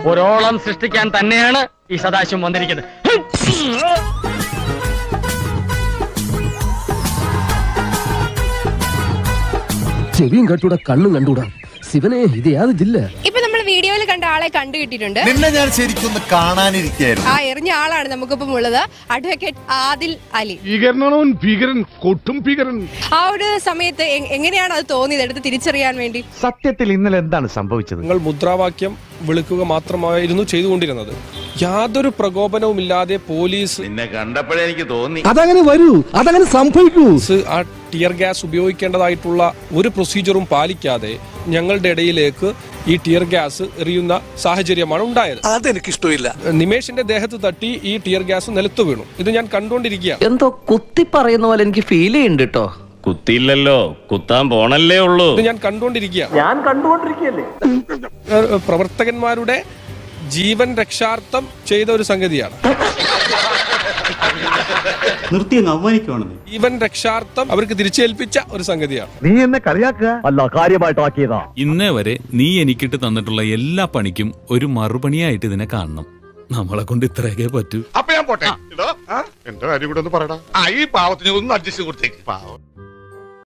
ഒരോളം സൃഷ്ടിക്കാൻ തന്നെയാണ് ഈ സദാശിവം വന്നിരിക്കുന്നത് ചെവിയും കണ്ടൂടാ കണ്ണും കണ്ടൂടാ ശിവനെ ഇത് യാത് ജില്ല ഇപ്പൊ നമ്മൾ വീഡിയോയിൽ കണ്ട ആളെ കണ്ടു കിട്ടിയിട്ടുണ്ട് നിന്നെ ഞാൻ ശരിക്കും ഒന്ന് കാണാനിരിക്കായിരുന്നു ആ എറിഞ്ഞ ആളാണ് നമുക്കിപ്പം ഉള്ളത് അഡ്വക്കേറ്റ് ആദിൽ അലി ഭീകരനാണവൻ ഭീകരൻ കൊട്ടും ഭീകരൻ ആ ഒരു സമയത്ത് എ- എങ്ങനെയാണ് അത് തോന്നിയത് എടുത്ത് തിരിച്ചറിയാൻ വേണ്ടി സത്യത്തിൽ ഇന്നലെ എന്താണ് സംഭവിച്ചത് നിങ്ങൾ മുദ്രാവാക്യം വിളിക്കുക മാത്രമായിരുന്നു ചെയ്തുകൊണ്ടിരുന്നത് യാതൊരു പ്രകോപനവുമില്ലാതെ പോലീസ് നിന്നെ കണ്ടപ്പോഴേ എനിക്ക് തോന്നി അതങ്ങനെ വരൂ അതങ്ങനെ സംഭവിക്കൂ ആ ടിയർ ഗ്യാസ് ഉപയോഗിക്കേണ്ടതായിട്ടുള്ള ഒരു പ്രൊസീജിയറും പാലിക്കാതെ ഞങ്ങളുടെ ഇടയിലേക്ക് ഈ ടിയർ ഗ്യാസ് എറിയുന്ന സാഹചര്യമാണ് ഉണ്ടായത് അതെനിക്കിഷ്ടമില്ല നിമേഷിന്റെ ദേഹത്ത് തട്ടി ഈ ടിയർ ഗ്യാസ് നിലത്ത് വീണു ഇത് ഞാൻ കണ്ടുകൊണ്ടിരിക്കുകയാണ് എന്തോ കുത്തി പറയുന്ന പോലെ എനിക്ക് ഫീൽ ചെയ്യുന്നുണ്ട് കേട്ടോ കുത്തിയില്ലല്ലോ കുത്താൻ പോണല്ലേ ഉള്ളൂ ഇത് ഞാൻ കണ്ടുകൊണ്ടിരിക്കുകയാണ് ഞാൻ കണ്ടുകൊണ്ടിരിക്കുകയല്ലേ ഏഹ് പ്രവർത്തകന്മാരുടെ ജീവൻ രക്ഷാർത്ഥം ചെയ്ത ഒരു സംഗതിയാണ് നിർത്തി അങ്ങ് അവമാനിക്കുവാണെന്ന് ജീവൻ രക്ഷാർത്ഥം അവർക്ക് തിരിച്ചേൽപ്പിച്ച ഒരു സംഗതിയാണ് നീ എന്നെ കളിയാക്കുക അല്ല കാര്യമായിട്ടാക്കിയതാ ഇന്നേ വരെ നീ എനിക്കിട്ട് തന്നിട്ടുള്ള എല്ലാ പണിക്കും ഒരു മറുപണിയായിട്ട് ഇതിനെ കാണണം നമ്മളെ കൊണ്ട് ഇത്രയൊക്കെ പറ്റൂ അപ്പൊ ഞാൻ പോട്ടെ എന്റെ കാര്യം കൂടെ ഒന്ന് പറയടാ ആ ഈ പാവത്തിന് ഒന്ന് അഡ്ജസ്റ്റ് കൊടുത്തേക്ക് പാവം